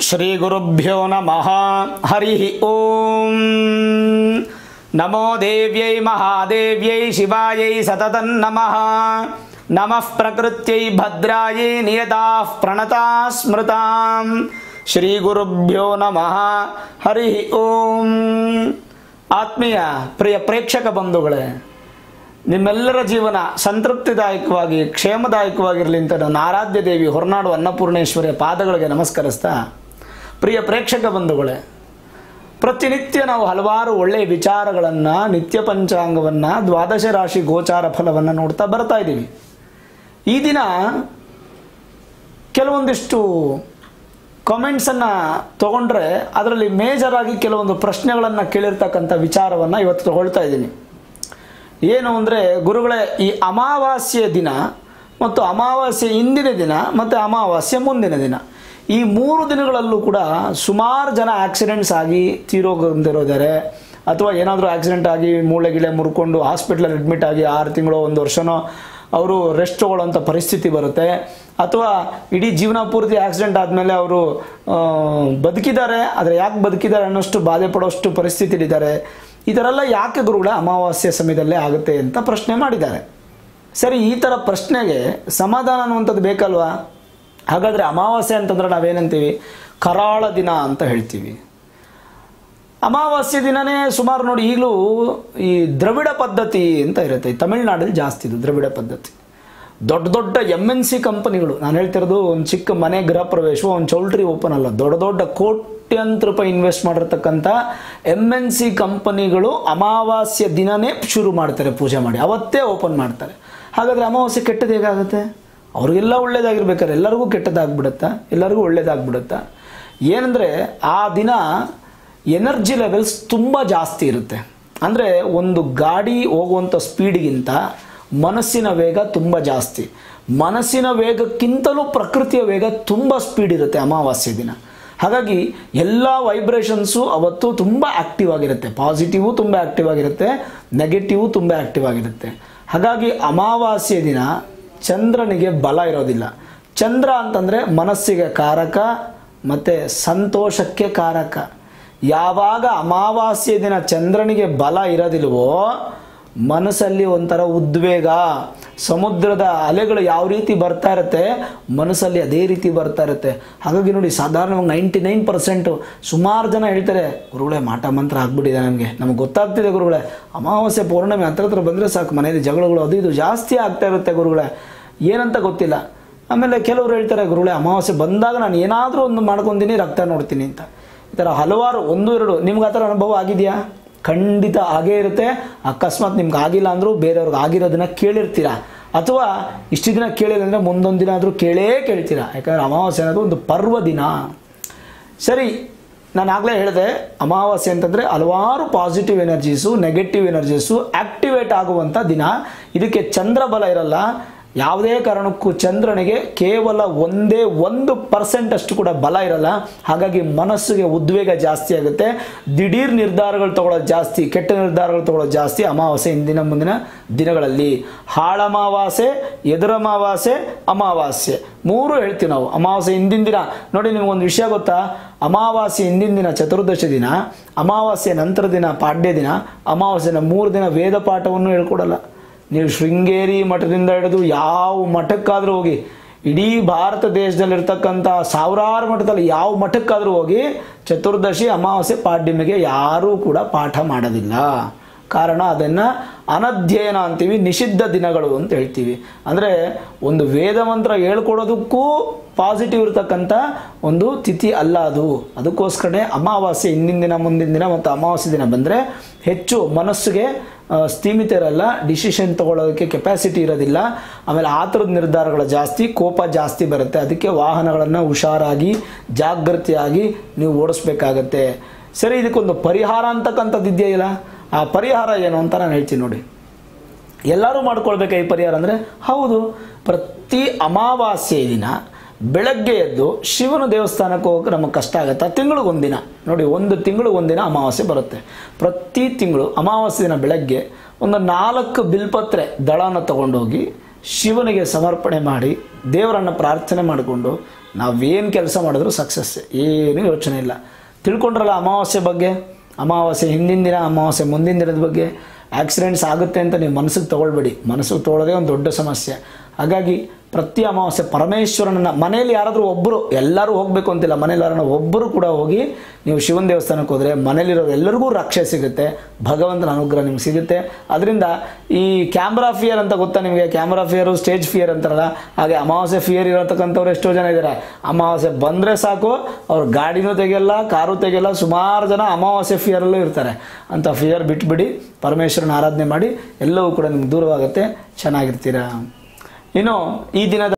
ಶ್ರೀಗುರುಭ್ಯೋ ನಮಃ ಹರಿ ಓಂ ನಮೋ ದೇವ್ಯೈ ಮಹಾದೇವ್ಯೈ ಶಿವಾಯೈ ಸತತನ್ನಮಃ ನಮಃ ಪ್ರಕೃತ್ಯೈ ಭದ್ರಾಯೈ ನಿಯತಾಃ ಪ್ರಣತಾ ಸ್ಮೃತಾಂ ಶ್ರೀಗುರುಭ್ಯೋ ನಮಃ ಹರಿ ಓಂ ಆತ್ಮೀಯ ಪ್ರಿಯ ಪ್ರೇಕ್ಷಕ ಬಂಧುಗಳೇ ನಿಮ್ಮೆಲ್ಲರ ಜೀವನ ಸಂತೃಪ್ತಿದಾಯಕವಾಗಿ ಕ್ಷೇಮದಾಯಕವಾಗಿರಲಿ ಅಂತ ನನ್ನ ಆರಾಧ್ಯ ದೇವಿ ಹೊರನಾಡು ಅನ್ನಪೂರ್ಣೇಶ್ವರಿಯ ಪಾದಗಳಿಗೆ ನಮಸ್ಕರಿಸ್ತಾ ಪ್ರಿಯ ಪ್ರೇಕ್ಷಕ ಬಂಧುಗಳೇ ಪ್ರತಿನಿತ್ಯ ನಾವು ಹಲವಾರು ಒಳ್ಳೆಯ ವಿಚಾರಗಳನ್ನು ನಿತ್ಯ ಪಂಚಾಂಗವನ್ನು ದ್ವಾದಶ ರಾಶಿ ಗೋಚಾರ ಫಲವನ್ನು ನೋಡ್ತಾ ಬರ್ತಾ ಇದ್ದೀವಿ ಈ ದಿನ ಕೆಲವೊಂದಿಷ್ಟು ಕಾಮೆಂಟ್ಸನ್ನು ತಗೊಂಡ್ರೆ ಅದರಲ್ಲಿ ಮೇಜರ್ ಆಗಿ ಕೆಲವೊಂದು ಪ್ರಶ್ನೆಗಳನ್ನು ಕೇಳಿರ್ತಕ್ಕಂಥ ವಿಚಾರವನ್ನು ಇವತ್ತು ತಗೊಳ್ತಾ ಇದ್ದೀನಿ ಏನು ಅಂದರೆ ಗುರುಗಳೇ ಈ ಅಮಾವಾಸ್ಯೆ ದಿನ ಮತ್ತು ಅಮಾವಾಸ್ಯೆ ಇಂದಿನ ದಿನ ಮತ್ತು ಅಮಾವಾಸ್ಯೆ ಮುಂದಿನ ದಿನ ಈ ಮೂರು ದಿನಗಳಲ್ಲೂ ಕೂಡ ಸುಮಾರು ಜನ ಆಕ್ಸಿಡೆಂಟ್ಸ್ ಆಗಿ ತೀರೋಗಂದಿರೋದಾರೆ ಅಥವಾ ಏನಾದರೂ ಆಕ್ಸಿಡೆಂಟ್ ಆಗಿ ಮೂಳೆ ಗಿಳೆ ಮುರ್ಕೊಂಡು ಹಾಸ್ಪಿಟ್ಲಲ್ಲಿ ಅಡ್ಮಿಟ್ ಆಗಿ ಆರು ತಿಂಗಳು ಒಂದು ವರ್ಷನೋ ಅವರು ರೆಸ್ಟ್ ತಗೊಳ್ಳೋಂಥ ಪರಿಸ್ಥಿತಿ ಬರುತ್ತೆ ಅಥವಾ ಇಡೀ ಜೀವನ ಪೂರ್ತಿ ಆಕ್ಸಿಡೆಂಟ್ ಆದಮೇಲೆ ಅವರು ಬದುಕಿದ್ದಾರೆ ಆದರೆ ಯಾಕೆ ಬದುಕಿದ್ದಾರೆ ಅನ್ನೋಷ್ಟು ಬಾಧೆ ಪಡೋಷ್ಟು ಪರಿಸ್ಥಿತಿಲಿದ್ದಾರೆ ಈ ಥರ ಎಲ್ಲ ಯಾಕೆ ಗುರುಗಳೇ ಅಮಾವಾಸ್ಯೆ ಸಮಯದಲ್ಲೇ ಆಗುತ್ತೆ ಅಂತ ಪ್ರಶ್ನೆ ಮಾಡಿದ್ದಾರೆ ಸರಿ ಈ ಥರ ಪ್ರಶ್ನೆಗೆ ಸಮಾಧಾನ ಅನ್ನುವಂಥದ್ದು ಬೇಕಲ್ವಾ ಹಾಗಾದರೆ ಅಮಾವಾಸ್ಯೆ ಅಂತಂದ್ರೆ ನಾವೇನಂತೀವಿ ಕರಾಳ ದಿನ ಅಂತ ಹೇಳ್ತೀವಿ ಅಮಾವಾಸ್ಯೆ ದಿನನೇ ಸುಮಾರು ನೋಡಿ ಈಗಲೂ ಈ ದ್ರವಿಡ ಪದ್ಧತಿ ಅಂತ ಇರುತ್ತೆ ಈ ತಮಿಳ್ನಾಡಲ್ಲಿ ಜಾಸ್ತಿ ಇದು ದ್ರವಿಡ ಪದ್ಧತಿ ದೊಡ್ಡ ದೊಡ್ಡ ಎಮ್ ಎನ್ ಸಿ ಕಂಪನಿಗಳು ನಾನು ಹೇಳ್ತಿರೋದು ಒಂದು ಚಿಕ್ಕ ಮನೆ ಗೃಹ ಪ್ರವೇಶ ಒಂದು ಚೌಲ್ಟ್ರಿ ಓಪನ್ ಅಲ್ಲ ದೊಡ್ಡ ದೊಡ್ಡ ಕೋಟ್ಯಂತರ ರೂಪಾಯಿ ಇನ್ವೆಸ್ಟ್ ಮಾಡಿರ್ತಕ್ಕಂಥ ಎಮ್ ಎನ್ ಸಿ ಕಂಪನಿಗಳು ಅಮಾವಾಸ್ಯ ದಿನನೇ ಶುರು ಮಾಡ್ತಾರೆ ಪೂಜೆ ಮಾಡಿ ಅವತ್ತೇ ಓಪನ್ ಮಾಡ್ತಾರೆ ಹಾಗಾದರೆ ಅಮಾವಾಸ್ಯೆ ಕೆಟ್ಟದ್ದು ಹೇಗಾಗುತ್ತೆ ಅವ್ರಿಗೆಲ್ಲ ಒಳ್ಳೇದಾಗಿರ್ಬೇಕಾದ್ರೆ ಎಲ್ಲರಿಗೂ ಕೆಟ್ಟದಾಗ್ಬಿಡುತ್ತಾ ಎಲ್ಲರಿಗೂ ಒಳ್ಳೇದಾಗ್ಬಿಡುತ್ತಾ ಏನಂದರೆ ಆ ದಿನ ಎನರ್ಜಿ ಲೆವೆಲ್ಸ್ ತುಂಬ ಜಾಸ್ತಿ ಇರುತ್ತೆ ಅಂದರೆ ಒಂದು ಗಾಡಿ ಹೋಗುವಂಥ ಸ್ಪೀಡ್ಗಿಂತ ಮನಸ್ಸಿನ ವೇಗ ತುಂಬ ಜಾಸ್ತಿ ಮನಸ್ಸಿನ ವೇಗಕ್ಕಿಂತಲೂ ಪ್ರಕೃತಿಯ ವೇಗ ತುಂಬ ಸ್ಪೀಡ್ ಇರುತ್ತೆ ಅಮಾವಾಸ್ಯೆ ದಿನ ಹಾಗಾಗಿ ಎಲ್ಲ ವೈಬ್ರೇಷನ್ಸು ಅವತ್ತು ತುಂಬ ಆ್ಯಕ್ಟಿವ್ ಆಗಿರುತ್ತೆ ಪಾಸಿಟಿವು ತುಂಬ ಆ್ಯಕ್ಟಿವ್ ಆಗಿರುತ್ತೆ ನೆಗೆಟಿವು ತುಂಬ ಆ್ಯಕ್ಟಿವ್ ಆಗಿರುತ್ತೆ ಹಾಗಾಗಿ ಅಮಾವಾಸ್ಯೆ ದಿನ ಚಂದ್ರನಿಗೆ ಬಲ ಇರೋದಿಲ್ಲ ಚಂದ್ರ ಅಂತಂದರೆ ಮನಸ್ಸಿಗೆ ಕಾರಕ ಮತ್ತು ಸಂತೋಷಕ್ಕೆ ಕಾರಕ ಯಾವಾಗ ಅಮಾವಾಸ್ಯೆ ದಿನ ಚಂದ್ರನಿಗೆ ಬಲ ಇರೋದಿಲ್ವೋ ಮನಸ್ಸಲ್ಲಿ ಒಂಥರ ಉದ್ವೇಗ ಸಮುದ್ರದ ಅಲೆಗಳು ಯಾವ ರೀತಿ ಬರ್ತಾ ಇರುತ್ತೆ ಮನಸ್ಸಲ್ಲಿ ಅದೇ ರೀತಿ ಬರ್ತಾ ಇರುತ್ತೆ ಹಾಗಾಗಿ ನೋಡಿ ಸಾಧಾರಣವಾಗಿ ನೈಂಟಿ ನೈನ್ ಪರ್ಸೆಂಟು ಸುಮಾರು ಜನ ಹೇಳ್ತಾರೆ ಗುರುಗಳೇ ಮಾಟ ಮಂತ್ರ ಆಗ್ಬಿಟ್ಟಿದೆ ನನಗೆ ನಮಗೆ ಗೊತ್ತಾಗ್ತಿದೆ ಗುರುಗಳೇ ಅಮಾವಾಸ್ಯೆ ಪೌರ್ಣಮಿ ಹತ್ರ ಹತ್ರ ಬಂದರೆ ಸಾಕು ಮನೆಯಲ್ಲಿ ಜಗಳಗಳು ಅದು ಇದು ಜಾಸ್ತಿ ಆಗ್ತಾ ಇರುತ್ತೆ ಗುರುಗಳೇ ಏನಂತ ಗೊತ್ತಿಲ್ಲ ಆಮೇಲೆ ಕೆಲವರು ಹೇಳ್ತಾರೆ ಗುರುಗಳೇ ಅಮಾವಾಸ್ಯೆ ಬಂದಾಗ ನಾನು ಏನಾದರೂ ಒಂದು ಮಾಡ್ಕೊತೀನಿ ರಕ್ತ ನೋಡ್ತೀನಿ ಅಂತ ಈ ಥರ ಹಲವಾರು ಒಂದು ಎರಡು ನಿಮ್ಗೆ ಆ ಥರ ಅನುಭವ ಆಗಿದೆಯಾ ಖಂಡಿತ ಆಗೇ ಇರುತ್ತೆ ಅಕಸ್ಮಾತ್ ನಿಮ್ಗೆ ಆಗಿಲ್ಲ ಅಂದರೂ ಬೇರೆಯವ್ರಿಗೆ ಆಗಿರೋದನ್ನ ಕೇಳಿರ್ತೀರಾ ಅಥವಾ ಇಷ್ಟು ದಿನ ಕೇಳಿಲ್ಲ ಅಂದರೆ ಮುಂದೊಂದು ದಿನ ಆದರೂ ಕೇಳೇ ಕೇಳ್ತೀರಾ ಯಾಕಂದರೆ ಅಮಾವಾಸ್ಯೆ ಅನ್ನೋದು ಒಂದು ಪರ್ವ ದಿನ ಸರಿ ನಾನು ಆಗಲೇ ಹೇಳಿದೆ ಅಮಾವಾಸ್ಯೆ ಅಂತಂದರೆ ಹಲವಾರು positive energies negative energies activate ಆಗುವಂಥ ದಿನ ಇದಕ್ಕೆ ಚಂದ್ರ ಬಲ ಇರಲ್ಲ ಯಾವುದೇ ಕಾರಣಕ್ಕೂ ಚಂದ್ರನಿಗೆ ಕೇವಲ ಒಂದೇ ಒಂದು ಪರ್ಸೆಂಟ್ ಅಷ್ಟು ಕೂಡ ಬಲ ಇರಲ್ಲ ಹಾಗಾಗಿ ಮನಸ್ಸಿಗೆ ಉದ್ವೇಗ ಜಾಸ್ತಿ ಆಗುತ್ತೆ ದಿಢೀರ್ ನಿರ್ಧಾರಗಳು ತಗೊಳ್ಳೋದು ಜಾಸ್ತಿ ಕೆಟ್ಟ ನಿರ್ಧಾರಗಳು ತಗೊಳ್ಳೋದು ಜಾಸ್ತಿ ಅಮಾವಾಸ್ಯೆ ಇಂದಿನ ಮುಂದಿನ ದಿನಗಳಲ್ಲಿ ಹಾಳಮಾವಾಸ್ಯೆ ಎದುರಮಾವಾಸ್ಯೆ ಅಮಾವಾಸ್ಯೆ ಮೂರು ಹೇಳ್ತೀವಿ ನಾವು ಅಮಾವಾಸ್ಯೆ ಹಿಂದಿನ ದಿನ ನೋಡಿ ನಿಮಗೊಂದು ವಿಷಯ ಗೊತ್ತಾ ಅಮಾವಾಸ್ಯೆ ಹಿಂದಿನ ದಿನ ಚತುರ್ದಶಿ ದಿನ ಅಮಾವಾಸ್ಯೆ ನಂತರ ದಿನ ಪಾಡ್ಯ ದಿನ ಅಮಾವಾಸ್ಯೆನ ಮೂರು ದಿನ ವೇದ ಪಾಠವನ್ನು ಹೇಳ್ಕೊಡಲ್ಲ ನೀವು ಶೃಂಗೇರಿ ಮಠದಿಂದ ಹಿಡಿದು ಯಾವ ಮಠಕ್ಕಾದರೂ ಹೋಗಿ ಇಡೀ ಭಾರತ ದೇಶದಲ್ಲಿರ್ತಕ್ಕಂಥ ಸಾವಿರಾರು ಮಠದಲ್ಲಿ ಯಾವ ಮಠಕ್ಕಾದರೂ ಹೋಗಿ ಚತುರ್ದಶಿ ಅಮಾವಾಸ್ಯೆ ಪಾಡ್ಯಮಿಗೆ ಯಾರೂ ಕೂಡ ಪಾಠ ಮಾಡೋದಿಲ್ಲ ಕಾರಣ ಅದನ್ನು ಅನಧ್ಯಯನ ಅಂತೀವಿ ನಿಷಿದ್ಧ ದಿನಗಳು ಅಂತ ಹೇಳ್ತೀವಿ ಅಂದರೆ ಒಂದು ವೇದ ಮಂತ್ರ ಹೇಳ್ಕೊಡೋದಕ್ಕೂ ಪಾಸಿಟಿವ್ ಇರತಕ್ಕಂಥ ಒಂದು ತಿಥಿ ಅಲ್ಲ ಅದು ಅದಕ್ಕೋಸ್ಕರನೇ ಅಮಾವಾಸ್ಯೆ ಹಿಂದಿನ ದಿನ ಮುಂದಿನ ದಿನ ಮತ್ತು ಅಮಾವಾಸ್ಯೆ ದಿನ ಬಂದರೆ ಹೆಚ್ಚು ಮನಸ್ಸಿಗೆ ಸ್ಥೀಮಿತ ಇರಲ್ಲ ಡಿಸಿಷನ್ ತಗೊಳ್ಳೋದಕ್ಕೆ ಕೆಪಾಸಿಟಿ ಇರೋದಿಲ್ಲ ಆಮೇಲೆ ಆ ಥರದ ನಿರ್ಧಾರಗಳು ಜಾಸ್ತಿ ಕೋಪ ಜಾಸ್ತಿ ಬರುತ್ತೆ ಅದಕ್ಕೆ ವಾಹನಗಳನ್ನು ಹುಷಾರಾಗಿ ಜಾಗೃತಿಯಾಗಿ ನೀವು ಓಡಿಸ್ಬೇಕಾಗತ್ತೆ ಸರಿ ಇದಕ್ಕೊಂದು ಪರಿಹಾರ ಅಂತಕ್ಕಂಥದ್ದು ಇದೆಯಲ್ಲ ಆ ಪರಿಹಾರ ಏನು ಅಂತ ನಾನು ಹೇಳ್ತೀನಿ ನೋಡಿ ಎಲ್ಲರೂ ಮಾಡ್ಕೊಳ್ಬೇಕಾ ಈ ಪರಿಹಾರ ಅಂದರೆ ಹೌದು ಪ್ರತಿ ಅಮಾವಾಸ್ಯೆ ದಿನ ಬೆಳಗ್ಗೆ ಎದ್ದು ಶಿವನ ದೇವಸ್ಥಾನಕ್ಕೆ ಹೋಗೋಕೆ ನಮಗೆ ಕಷ್ಟ ಆಗುತ್ತೆ ಆ ತಿಂಗಳಿಗೊಂದಿನ ನೋಡಿ ಒಂದು ತಿಂಗಳು ಒಂದಿನ ಅಮಾವಾಸ್ಯೆ ಬರುತ್ತೆ ಪ್ರತಿ ತಿಂಗಳು ಅಮಾವಾಸ್ಯೆ ದಿನ ಬೆಳಗ್ಗೆ ಒಂದು ನಾಲ್ಕು ಬಿಲ್ಪತ್ರೆ ದಳನ ತಗೊಂಡೋಗಿ ಶಿವನಿಗೆ ಸಮರ್ಪಣೆ ಮಾಡಿ ದೇವರನ್ನು ಪ್ರಾರ್ಥನೆ ಮಾಡಿಕೊಂಡು ನಾವೇನು ಕೆಲಸ ಮಾಡಿದ್ರೂ ಸಕ್ಸಸ್ ಏನೂ ಯೋಚನೆ ಇಲ್ಲ ತಿಳ್ಕೊಂಡ್ರಲ್ಲ ಅಮಾವಾಸ್ಯೆ ಬಗ್ಗೆ ಅಮಾವಾಸ್ಯೆ ಹಿಂದಿನ ದಿನ ಅಮಾವಾಸ್ಯೆ ಮುಂದಿನ ದಿನದ ಬಗ್ಗೆ ಆಕ್ಸಿಡೆಂಟ್ಸ್ ಆಗುತ್ತೆ ಅಂತ ನೀವು ಮನಸ್ಸಿಗೆ ತೊಗೊಳ್ಬೇಡಿ ಮನಸ್ಸಿಗೆ ತೊಗೊಳ್ಳೋದೇ ಒಂದು ದೊಡ್ಡ ಸಮಸ್ಯೆ ಹಾಗಾಗಿ ಪ್ರತಿ ಅಮಾವಾಸ್ಯೆ ಪರಮೇಶ್ವರನನ್ನ ಮನೆಯಲ್ಲಿ ಯಾರಾದರೂ ಒಬ್ಬರು ಎಲ್ಲರೂ ಹೋಗಬೇಕು ಅಂತಿಲ್ಲ ಮನೇಲಿ ಯಾರನ್ನ ಒಬ್ಬರು ಕೂಡ ಹೋಗಿ ನೀವು ಶಿವನ ದೇವಸ್ಥಾನಕ್ಕೆ ಹೋದರೆ ಮನೇಲಿರೋರು ಎಲ್ಲರಿಗೂ ರಕ್ಷೆ ಸಿಗುತ್ತೆ ಭಗವಂತನ ಅನುಗ್ರಹ ನಿಮ್ಗೆ ಸಿಗುತ್ತೆ ಅದರಿಂದ ಈ ಕ್ಯಾಮ್ರಾ ಫಿಯರ್ ಅಂತ ಗೊತ್ತಾ ನಿಮಗೆ ಕ್ಯಾಮ್ರಾ ಫಿಯರು ಸ್ಟೇಜ್ ಫಿಯರ್ ಅಂತಾರಲ್ಲ ಹಾಗೆ ಅಮಾವಾಸ್ಯೆ ಫಿಯರ್ ಇರತಕ್ಕಂಥವ್ರು ಎಷ್ಟೋ ಜನ ಇದ್ದಾರೆ ಅಮಾವಾಸ್ಯೆ ಬಂದರೆ ಸಾಕು ಅವ್ರು ಗಾಡಿನೂ ತೆಗೆಯಲ್ಲ ಕಾರು ತೆಗೆಯಲ್ಲ ಸುಮಾರು ಜನ ಅಮಾವಾಸ್ಯೆ ಫಿಯರಲ್ಲೂ ಇರ್ತಾರೆ ಅಂತ ಫಿಯರ್ ಬಿಟ್ಬಿಡಿ ಪರಮೇಶ್ವರನ ಆರಾಧನೆ ಮಾಡಿ ಎಲ್ಲವೂ ಕೂಡ ನಿಮ್ಗೆ ದೂರವಾಗುತ್ತೆ ಚೆನ್ನಾಗಿರ್ತೀರಾ ಇನ್ನು ಈ ದಿನದ